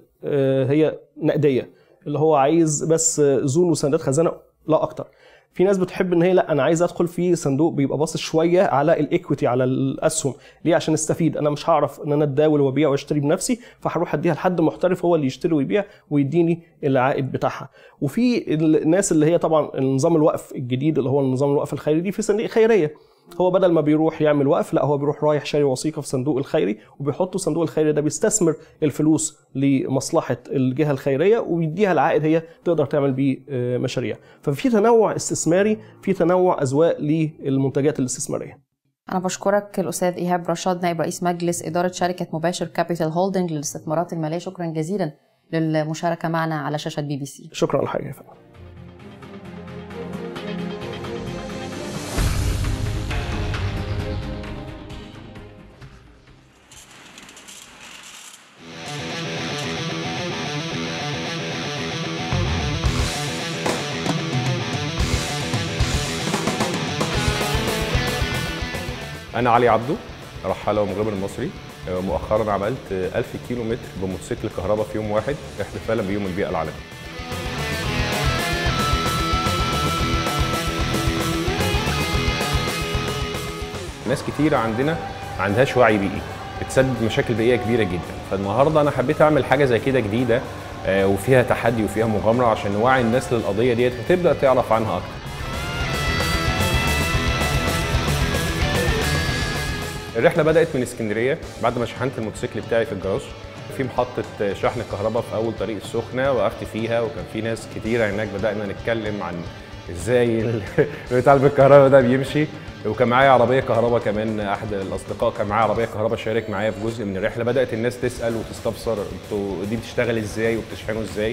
هي نقديه اللي هو عايز بس زون وسندات خزانه لا اكتر في ناس بتحب ان هي لا انا عايز ادخل في صندوق بيبقى باصص شويه على الايكويتي على الاسهم ليه عشان استفيد انا مش هعرف ان انا اتداول وابيع واشتري بنفسي فهروح اديها لحد محترف هو اللي يشتري ويبيع ويديني العائد بتاعها وفي الناس اللي هي طبعا النظام الوقف الجديد اللي هو النظام الوقف الخيري دي في صناديق خيريه هو بدل ما بيروح يعمل وقف لا هو بيروح رايح شاري وثيقه في صندوق الخيري وبيحط الصندوق الخيري ده بيستثمر الفلوس لمصلحه الجهه الخيريه ويديها العائد هي تقدر تعمل بيه مشاريع ففي تنوع استثماري في تنوع اذواق للمنتجات الاستثماريه أنا بشكرك الأستاذ إيهاب رشاد نائب رئيس مجلس إدارة شركة مباشر كابيتال هولدنج للاستثمارات المالية شكرا جزيلا للمشاركة معنا على شاشة بي بي سي شكرا على حاجة يا فندم أنا علي عبده رحالة ومغامر مصري مؤخرا عملت 1000 كيلو متر بموتوسيكل كهرباء في يوم واحد احتفالا بيوم البيئة العالمي ناس كتير عندنا ما عندهاش وعي بيئي بتسبب مشاكل بيئيه كبيره جدا فالنهارده انا حبيت اعمل حاجه زي كده جديده وفيها تحدي وفيها مغامره عشان نوعي الناس للقضيه ديت وتبدا تعرف عنها اكتر الرحله بدات من اسكندريه بعد ما شحنت الموتوسيكل بتاعي في الجراج في محطه شحن الكهرباء في اول طريق السخنه وقفت فيها وكان في ناس كتيره هناك بدانا نتكلم عن ازاي بتاع بالكهرباء ده بيمشي وكان معايا عربيه كهرباء كمان احد الاصدقاء كان معاه عربيه كهرباء شارك معايا في جزء من الرحله بدات الناس تسال وتستفسر انتوا دي بتشتغل ازاي وبتشحنوا ازاي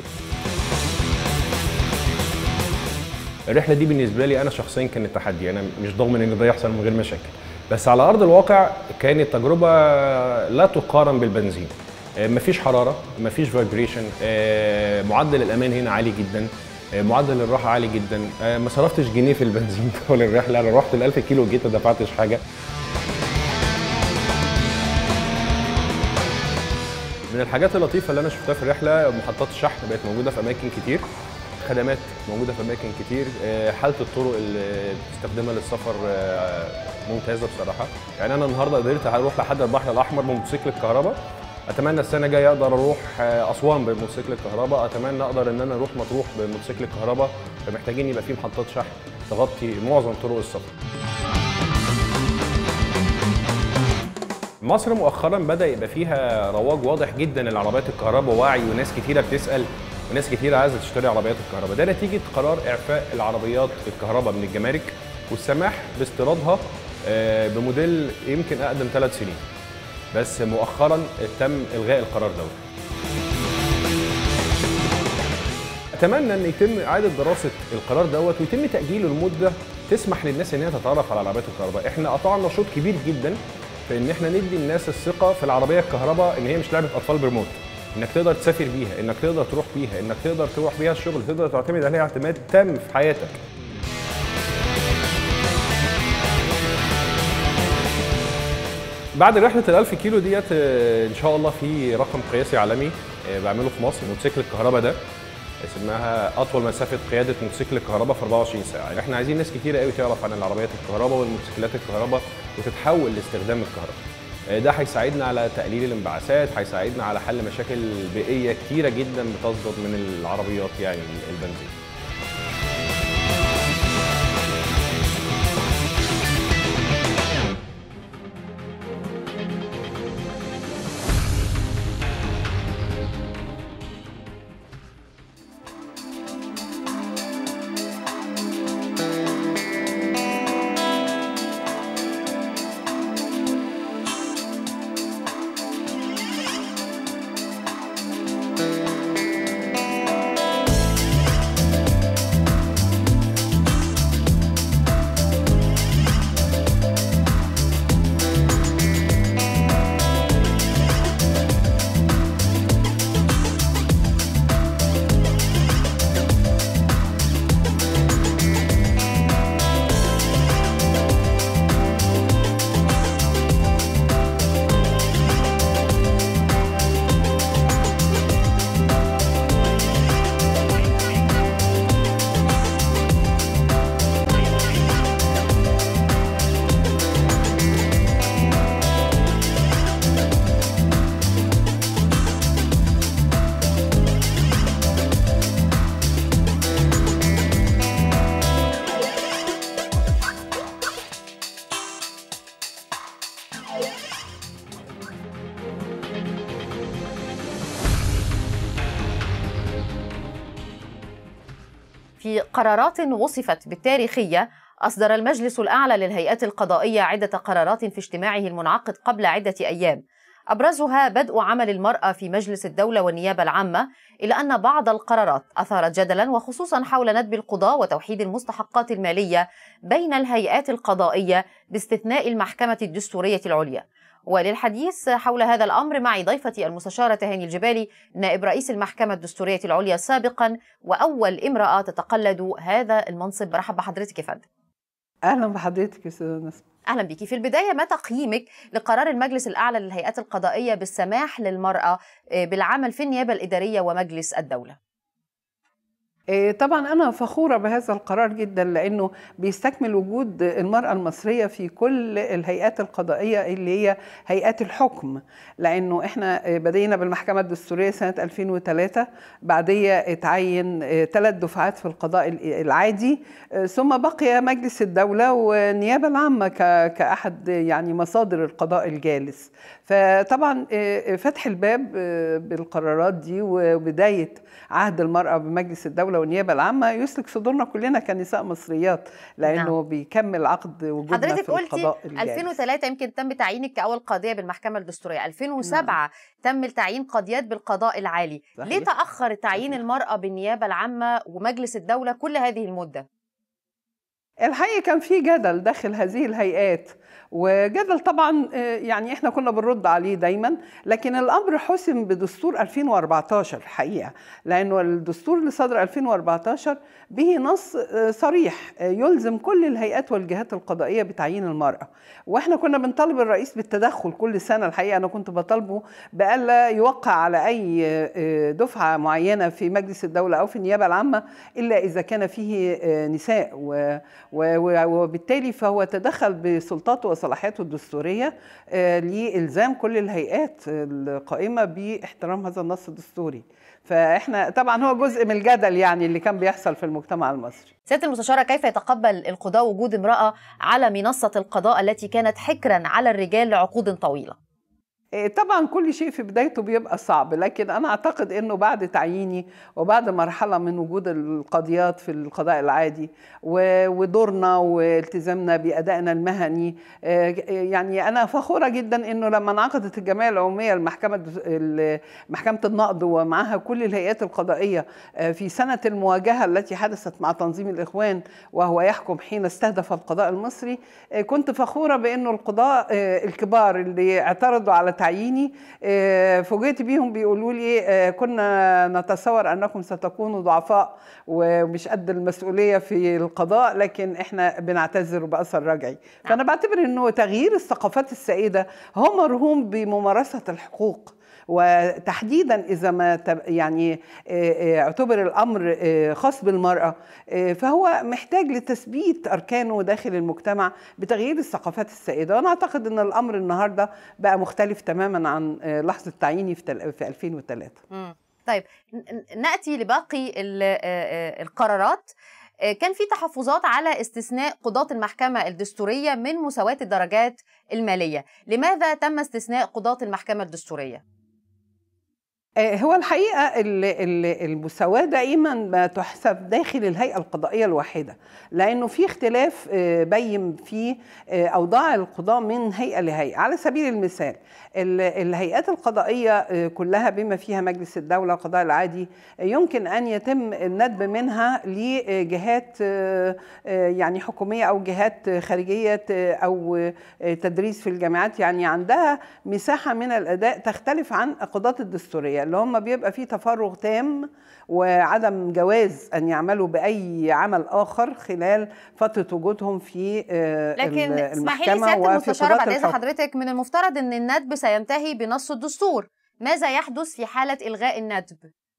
الرحله دي بالنسبه لي انا شخصيا كانت تحدي انا مش ضامن ان ده يحصل من غير مشاكل بس على ارض الواقع كانت تجربه لا تقارن بالبنزين مفيش حراره مفيش فايبريشن معدل الامان هنا عالي جدا معدل الراحه عالي جدا ما صرفتش جنيه في البنزين طول الرحله انا رحت ال 1000 كيلو وجيت ما دفعتش حاجه من الحاجات اللطيفه اللي انا شفتها في الرحله محطات الشحن بقت موجوده في اماكن كتير خدمات موجوده في اماكن كتير حاله الطرق اللي بتستخدمها للسفر ممتازه بصراحه يعني انا النهارده قدرت اروح لحد البحر الاحمر بموتوسيكل الكهرباء اتمنى السنه الجايه اقدر اروح اسوان بموتوسيكل الكهرباء اتمنى اقدر ان انا اروح مطروح بموتوسيكل الكهرباء فمحتاجين يبقى في محطات شحن تغطي معظم طرق السفر مصر مؤخرا بدا يبقى فيها رواج واضح جدا للعربيات الكهرباء ووعي وناس كتيره بتسال وناس كتيره عايزه تشتري عربيات الكهرباء ده نتيجه قرار اعفاء العربيات الكهرباء من الجمارك والسماح باستيرادها بموديل يمكن اقدم ثلاث سنين بس مؤخرا تم الغاء القرار دوت اتمنى ان يتم اعاده دراسه القرار دوت ويتم تاجيله لمده تسمح للناس ان هي تتعرف على العربيات الكهرباء احنا قطعنا شوط كبير جدا في ان احنا ندي الناس الثقه في العربيه الكهرباء ان هي مش لعبه اطفال بريموت انك تقدر تسافر بيها انك تقدر تروح بيها انك تقدر تروح بيها الشغل تقدر تعتمد عليها اعتماد تام في حياتك بعد رحله ال1000 كيلو ديت آه، ان شاء الله في رقم قياسي عالمي آه، بعمله في مصر موتوسيكل الكهرباء ده اسمها اطول مسافه قياده موتوسيكل الكهرباء في 24 ساعه يعني احنا عايزين ناس كتيره قوي تعرف عن العربيات الكهرباء والموتوسيكلات الكهرباء وتتحول لاستخدام الكهرباء آه، ده هيساعدنا على تقليل الانبعاثات هيساعدنا على حل مشاكل بيئيه كتيره جدا بتصدر من العربيات يعني البنزين في قرارات وصفت بالتاريخية أصدر المجلس الأعلى للهيئات القضائية عدة قرارات في اجتماعه المنعقد قبل عدة أيام أبرزها بدء عمل المرأة في مجلس الدولة والنيابة العامة إلى أن بعض القرارات أثارت جدلا وخصوصا حول ندب القضاء وتوحيد المستحقات المالية بين الهيئات القضائية باستثناء المحكمة الدستورية العليا وللحديث حول هذا الأمر معي ضيفتي المستشارة هاني الجبالي نائب رئيس المحكمة الدستورية العليا سابقا وأول امرأة تتقلد هذا المنصب برحب بحضرتك يا فندم اهلا بحضرتك يا استاذه نسمه اهلا بك في البدايه ما تقييمك لقرار المجلس الاعلى للهيئات القضائيه بالسماح للمراه بالعمل في النيابه الاداريه ومجلس الدوله إيه، طبعا انا فخوره بهذا القرار جدا لانه بيستكمل وجود المراه المصريه في كل الهيئات القضائيه اللي هي هيئات الحكم لانه احنا بدينا بالمحكمه الدستوريه سنه 2003 بعديه اتعين ثلاث دفعات في القضاء العادي ثم بقي مجلس الدوله والنيابه العامه كاحد يعني مصادر القضاء الجالس فطبعا فتح الباب بالقرارات دي وبدايه عهد المراه بمجلس الدوله والنيابه العامه يسلك صدورنا كلنا كنساء مصريات لانه نعم. بيكمل عقد وجودنا حضرتك في القضاء قلتي 2003 يمكن تم تعيينك كاول قاضيه بالمحكمه الدستوريه 2007 نعم. تم تعيين قاضيات بالقضاء العالي صحيح. ليه تاخر تعيين المراه بالنيابه العامه ومجلس الدوله كل هذه المده الحقيقه كان في جدل داخل هذه الهيئات وجدل طبعا يعني احنا كنا بنرد عليه دايما لكن الامر حسم بدستور 2014 الحقيقه لانه الدستور اللي صدر 2014 به نص صريح يلزم كل الهيئات والجهات القضائيه بتعيين المراه واحنا كنا بنطالب الرئيس بالتدخل كل سنه الحقيقه انا كنت بطالبه بالا يوقع على اي دفعه معينه في مجلس الدوله او في النيابه العامه الا اذا كان فيه نساء وبالتالي فهو تدخل بسلطاته وصلاحياته الدستوريه لالزام كل الهيئات القائمه باحترام هذا النص الدستوري فاحنا طبعا هو جزء من الجدل يعني اللي كان بيحصل في المجتمع المصري سياده المستشاره كيف يتقبل القضاء وجود امراه على منصه القضاء التي كانت حكرا على الرجال لعقود طويله طبعا كل شيء في بدايته بيبقى صعب لكن انا اعتقد انه بعد تعييني وبعد مرحله من وجود القضيات في القضاء العادي ودورنا والتزامنا بادائنا المهني يعني انا فخوره جدا انه لما انعقدت الجمعيه العموميه المحكمه محكمه النقض ومعها كل الهيئات القضائيه في سنه المواجهه التي حدثت مع تنظيم الاخوان وهو يحكم حين استهدف القضاء المصري كنت فخوره بانه القضاء الكبار اللي اعترضوا على التعييني آه، فوجئت بيهم بيقولوا لي آه، كنا نتصور انكم ستكونوا ضعفاء ومش قد المسؤوليه في القضاء لكن احنا بنعتذر باثر رجعي فانا بعتبر انه تغيير الثقافات السائده هو مرهون بممارسه الحقوق وتحديدا اذا ما تب- يعني آه، آه، اعتبر الامر آه، خاص بالمراه آه، فهو محتاج لتثبيت اركانه داخل المجتمع بتغيير الثقافات السائده وانا اعتقد ان الامر النهارده بقى مختلف تماما عن آه، لحظه تعييني في تل- في 2003 مم. طيب ن- ن- ناتي لباقي ال- آه، آه، القرارات آه، كان في تحفظات على استثناء قضاة المحكمة الدستورية من مساواة الدرجات المالية لماذا تم استثناء قضاة المحكمة الدستورية؟ آه، هو الحقيقة ال- ال- المساواة دائما ما تحسب داخل الهيئة القضائية الواحدة لأنه في اختلاف آه، بين في آه، أوضاع القضاء من هيئة لهيئة على سبيل المثال ال- الهيئات القضائية آه، كلها بما فيها مجلس الدولة القضاء العادي آه، يمكن أن يتم الندب منها لجهات آه، آه، يعني حكومية أو جهات خارجية آه، أو آه، تدريس في الجامعات يعني عندها مساحة من الأداء تختلف عن القضاة الدستورية اللي هم بيبقى فيه تفرغ تام وعدم جواز أن يعملوا بأي عمل آخر خلال فترة وجودهم في آه، لكن ال- اسمحي لي المحكمة سيادة وفي المستشارة قضاة بعد إذن الحكم. حضرتك من المفترض أن الندب سينتهي بنص الدستور ماذا يحدث في حالة إلغاء الندب؟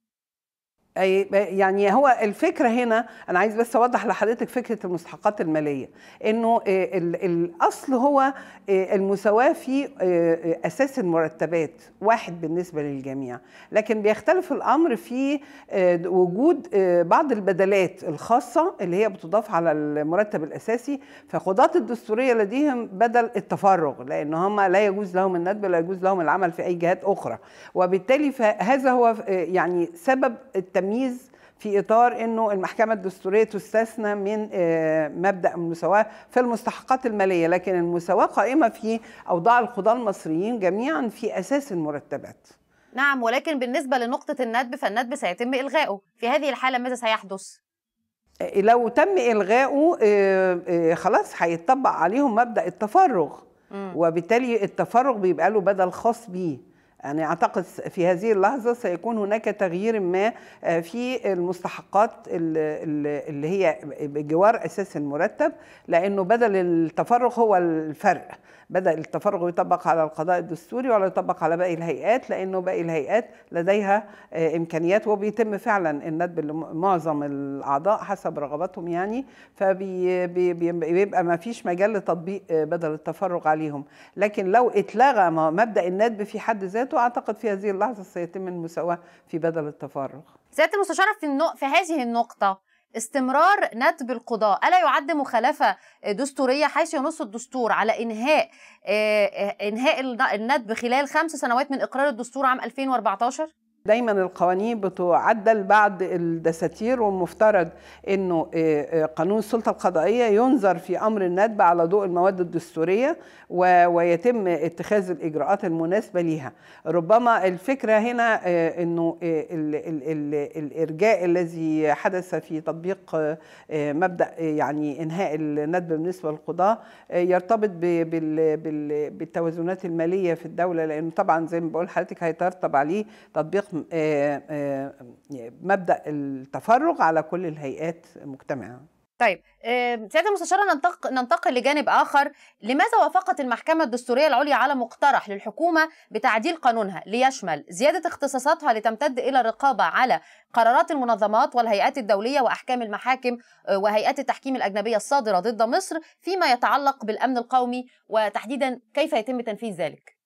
أي يعني هو الفكره هنا انا عايز بس اوضح لحضرتك فكره المستحقات الماليه انه آه، ال- الاصل هو آه، المساواه في آه، آه، اساس المرتبات واحد بالنسبه للجميع لكن بيختلف الامر في آه، وجود آه، بعض البدلات الخاصه اللي هي بتضاف على المرتب الاساسي فقضاة الدستوريه لديهم بدل التفرغ لان هم لا يجوز لهم الندب ولا يجوز لهم العمل في اي جهات اخرى وبالتالي فهذا هو آه، يعني سبب التمييز في اطار انه المحكمه الدستوريه تستثنى من آه، مبدا المساواه في المستحقات الماليه لكن المساواه قائمه في اوضاع القضاه المصريين جميعا في اساس المرتبات نعم ولكن بالنسبة لنقطة الندب فالندب سيتم إلغائه في هذه الحالة ماذا سيحدث؟ آه، لو تم الغائه آه، آه، خلاص هيطبق عليهم مبدا التفرغ مم. وبالتالي التفرغ بيبقى له بدل خاص بيه يعني اعتقد في هذه اللحظه سيكون هناك تغيير ما آه، في المستحقات ال- ال- اللي هي بجوار اساس المرتب لانه بدل التفرغ هو الفرق بدل التفرغ يطبق على القضاء الدستوري ولا يطبق على باقي الهيئات لانه باقي الهيئات لديها آه، امكانيات وبيتم فعلا الندب لمعظم الاعضاء حسب رغباتهم يعني فبيبقى ما فيش مجال لتطبيق آه، بدل التفرغ عليهم لكن لو اتلغى م- مبدا الندب في حد ذاته اعتقد في هذه اللحظه سيتم المساواه في بدل التفرغ سيادة المستشارة في, النق... في هذه النقطة استمرار ندب القضاء ألا يعد مخالفة دستورية حيث ينص الدستور على إنهاء آه، آه، إنهاء الن- الندب خلال خمس سنوات من إقرار الدستور عام 2014 دايما القوانين بتعدل بعد الدساتير والمفترض انه آه، آه، قانون السلطه القضائيه ينظر في امر الندب على ضوء المواد الدستوريه و- ويتم اتخاذ الاجراءات المناسبه ليها ربما الفكره هنا آه، انه آه، ال- ال- ال- الارجاء الذي حدث في تطبيق آه، آه، مبدا آه، يعني انهاء الندب بالنسبه للقضاه آه، يرتبط ب- بال- بال- بالتوازنات الماليه في الدوله لانه طبعا زي ما بقول لحضرتك هيترتب عليه تطبيق آه، آه، مبدا التفرغ على كل الهيئات مجتمعه طيب آه، سيادة المستشارة ننتق... ننتقل لجانب آخر لماذا وافقت المحكمة الدستورية العليا على مقترح للحكومة بتعديل قانونها ليشمل زيادة اختصاصاتها لتمتد إلى الرقابة على قرارات المنظمات والهيئات الدولية وأحكام المحاكم آه، وهيئات التحكيم الأجنبية الصادرة ضد مصر فيما يتعلق بالأمن القومي وتحديدا كيف يتم تنفيذ ذلك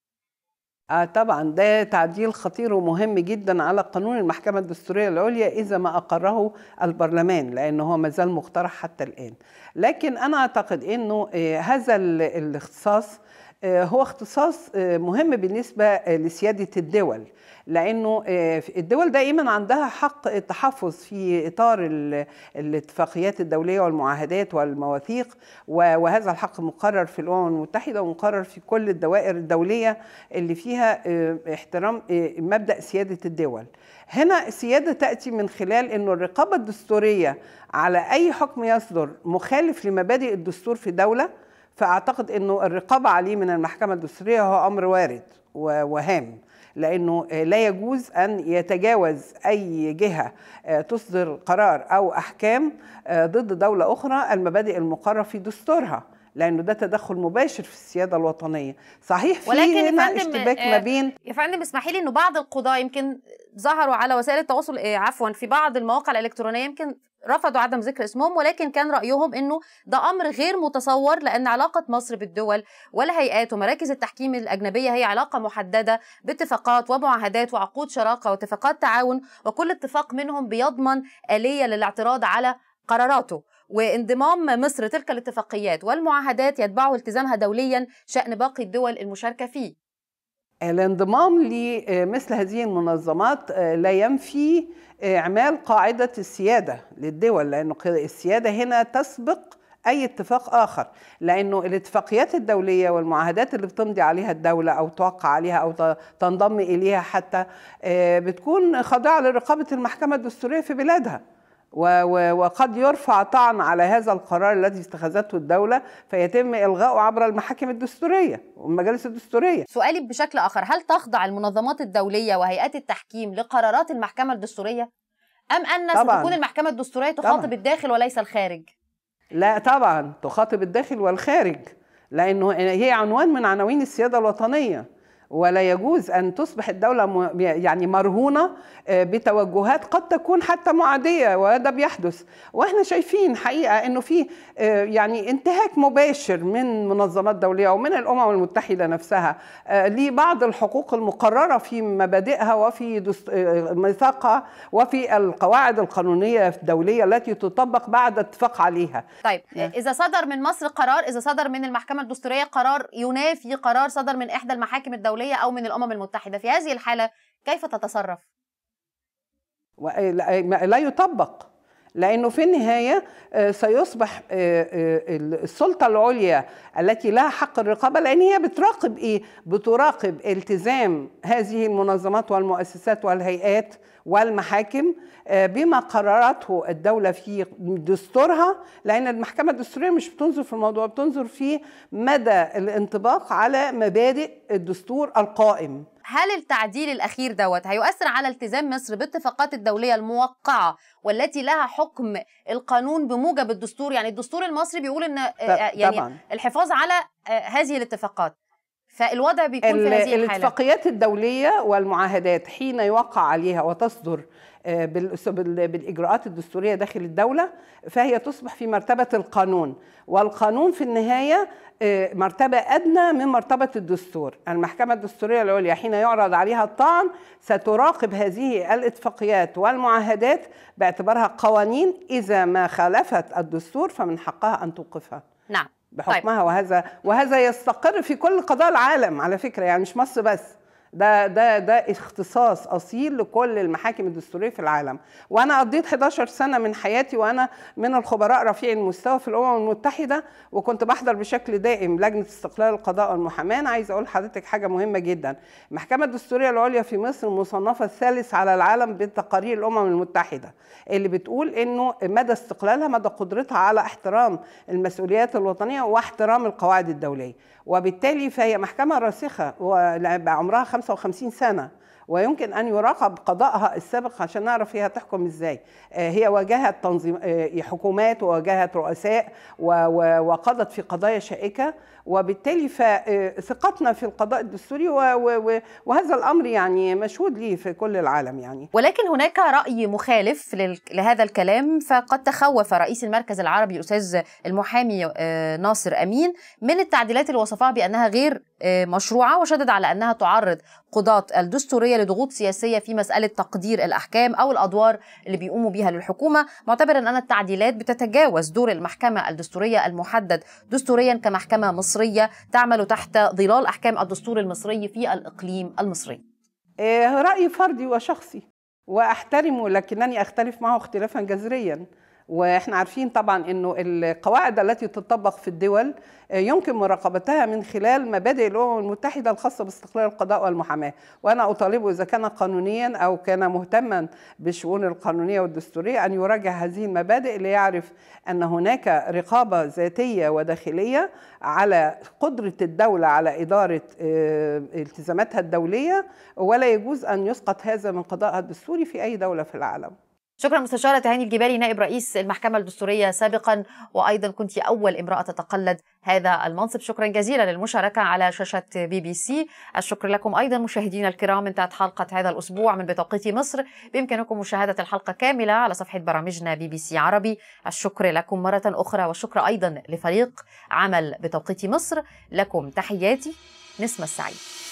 آه طبعا ده تعديل خطير ومهم جدا على قانون المحكمة الدستورية العليا إذا ما أقره البرلمان لأنه هو مازال مقترح حتى الآن لكن أنا أعتقد أنه آه هذا ال- الاختصاص آه هو اختصاص آه مهم بالنسبة آه لسيادة الدول لأنه آه الدول دائما عندها حق التحفظ في إطار ال- الاتفاقيات الدولية والمعاهدات والمواثيق و- وهذا الحق مقرر في الأمم المتحدة ومقرر في كل الدوائر الدولية اللي فيها آه، احترام آه، مبدأ سيادة الدول هنا السيادة تأتي من خلال أنه الرقابة الدستورية على أي حكم يصدر مخالف لمبادئ الدستور في دولة فاعتقد انه الرقابه عليه من المحكمه الدستوريه هو امر وارد وهام لانه لا يجوز ان يتجاوز اي جهه تصدر قرار او احكام ضد دوله اخرى المبادئ المقرره في دستورها لانه ده تدخل مباشر في السياده الوطنيه صحيح في ولكن هنا فندم اشتباك ما بين يا فندم اسمحي لي انه بعض القضاه يمكن ظهروا على وسائل التواصل عفوا في بعض المواقع الالكترونيه يمكن رفضوا عدم ذكر اسمهم ولكن كان رايهم انه ده امر غير متصور لان علاقه مصر بالدول والهيئات ومراكز التحكيم الاجنبيه هي علاقه محدده باتفاقات ومعاهدات وعقود شراكه واتفاقات تعاون وكل اتفاق منهم بيضمن اليه للاعتراض على قراراته وانضمام مصر تلك الاتفاقيات والمعاهدات يتبعه التزامها دوليا شأن باقي الدول المشاركة فيه الانضمام لمثل هذه المنظمات لا ينفي اعمال قاعده السياده للدول لانه السياده هنا تسبق اي اتفاق اخر لانه الاتفاقيات الدوليه والمعاهدات اللي بتمضي عليها الدوله او توقع عليها او تنضم اليها حتى بتكون خاضعه لرقابه المحكمه الدستوريه في بلادها وقد يرفع طعن على هذا القرار الذي اتخذته الدولة فيتم إلغاؤه عبر المحاكم الدستورية والمجالس الدستورية سؤالي بشكل آخر هل تخضع المنظمات الدولية وهيئات التحكيم لقرارات المحكمة الدستورية؟ أم أن طبعاً. ستكون المحكمة الدستورية تخاطب طبعاً. الداخل وليس الخارج؟ لا طبعا تخاطب الداخل والخارج لأنه هي عنوان من عناوين السيادة الوطنية ولا يجوز ان تصبح الدوله م- يعني مرهونه آه، بتوجهات قد تكون حتى معاديه وده بيحدث واحنا شايفين حقيقه انه في آه، يعني انتهاك مباشر من منظمات دوليه ومن الامم المتحده نفسها آه، لبعض الحقوق المقرره في مبادئها وفي دست- آه، ميثاقها وفي القواعد القانونيه الدوليه التي تطبق بعد اتفاق عليها طيب نعم. إذا صدر من مصر قرار إذا صدر من المحكمة الدستورية قرار ينافي قرار صدر من إحدى المحاكم الدولية أو من الأمم المتحدة في هذه الحالة كيف تتصرف؟ و- لا لا يطبق لانه في النهايه آه، سيصبح آه، آه، السلطه العليا التي لها حق الرقابه لان هي بتراقب ايه؟ بتراقب التزام هذه المنظمات والمؤسسات والهيئات والمحاكم آه، بما قررته الدوله في دستورها لان المحكمه الدستوريه مش بتنظر في الموضوع بتنظر في مدى الانطباق على مبادئ الدستور القائم هل التعديل الأخير دوت هيؤثر على التزام مصر بالاتفاقات الدولية الموقعة والتي لها حكم القانون بموجب الدستور يعني الدستور المصري بيقول إن آه، يعني طبعا الحفاظ على آه، هذه الاتفاقات فالوضع بيكون في ال- هذه الحالة الاتفاقيات الدولية والمعاهدات حين يوقع عليها وتصدر آه، بالأس- بال- بالإجراءات الدستورية داخل الدولة فهي تصبح في مرتبة القانون والقانون في النهاية آه، مرتبة أدنى من مرتبة الدستور المحكمة الدستورية العليا حين يعرض عليها الطعن ستراقب هذه الاتفاقيات والمعاهدات باعتبارها قوانين إذا ما خالفت الدستور فمن حقها أن توقفها نعم بحكمها وهذا وهذا يستقر في كل قضاء العالم على فكره يعني مش مصر بس ده ده ده اختصاص اصيل لكل المحاكم الدستوريه في العالم وانا قضيت 11 سنه من حياتي وانا من الخبراء رفيع المستوى في الامم المتحده وكنت بحضر بشكل دائم لجنه استقلال القضاء والمحاماه انا عايزه اقول لحضرتك حاجه مهمه جدا المحكمه الدستوريه العليا في مصر مصنفه الثالث على العالم بتقارير الامم المتحده اللي بتقول انه مدى استقلالها مدى قدرتها على احترام المسؤوليات الوطنيه واحترام القواعد الدوليه وبالتالي فهي محكمه راسخه وعمرها 55 سنه ويمكن ان يراقب قضائها السابق عشان نعرف هي هتحكم ازاي آه، هي واجهت تنظيم آه، حكومات وواجهت رؤساء و- و- وقضت في قضايا شائكه وبالتالي فثقتنا في القضاء الدستوري و- و- و- وهذا الامر يعني مشهود ليه في كل العالم يعني ولكن هناك رأي مخالف لل- لهذا الكلام فقد تخوف رئيس المركز العربي الأستاذ المحامي آه، ناصر أمين من التعديلات اللي وصفها بأنها غير آه، مشروعة وشدد على أنها تعرض قضاة الدستورية لضغوط سياسية في مسألة تقدير الأحكام أو الأدوار اللي بيقوموا بيها للحكومة معتبرا أن التعديلات بتتجاوز دور المحكمة الدستورية المحدد دستوريا كمحكمة مصرية تعمل تحت ظلال أحكام الدستور المصري في الإقليم المصري آه، رأي فردي وشخصي وأحترمه لكنني أختلف معه اختلافا جذريا واحنا عارفين طبعا انه القواعد التي تطبق في الدول يمكن مراقبتها من خلال مبادئ الامم المتحده الخاصه باستقلال القضاء والمحاماه وانا اطالبه اذا كان قانونيا او كان مهتما بالشؤون القانونيه والدستوريه ان يراجع هذه المبادئ ليعرف ان هناك رقابه ذاتيه وداخليه على قدره الدوله على اداره التزاماتها الدوليه ولا يجوز ان يسقط هذا من قضاءها الدستوري في اي دوله في العالم شكرا مستشارة تهاني الجبالي نائب رئيس المحكمة الدستورية سابقا وأيضا كنت أول امرأة تتقلد هذا المنصب شكرا جزيلا للمشاركة على شاشة بي بي سي الشكر لكم أيضا مشاهدينا الكرام انتهت حلقة هذا الأسبوع من بتوقيت مصر بإمكانكم مشاهدة الحلقة كاملة على صفحة برامجنا بي بي سي عربي الشكر لكم مرة أخرى والشكر أيضا لفريق عمل بتوقيت مصر لكم تحياتي نسمة السعيد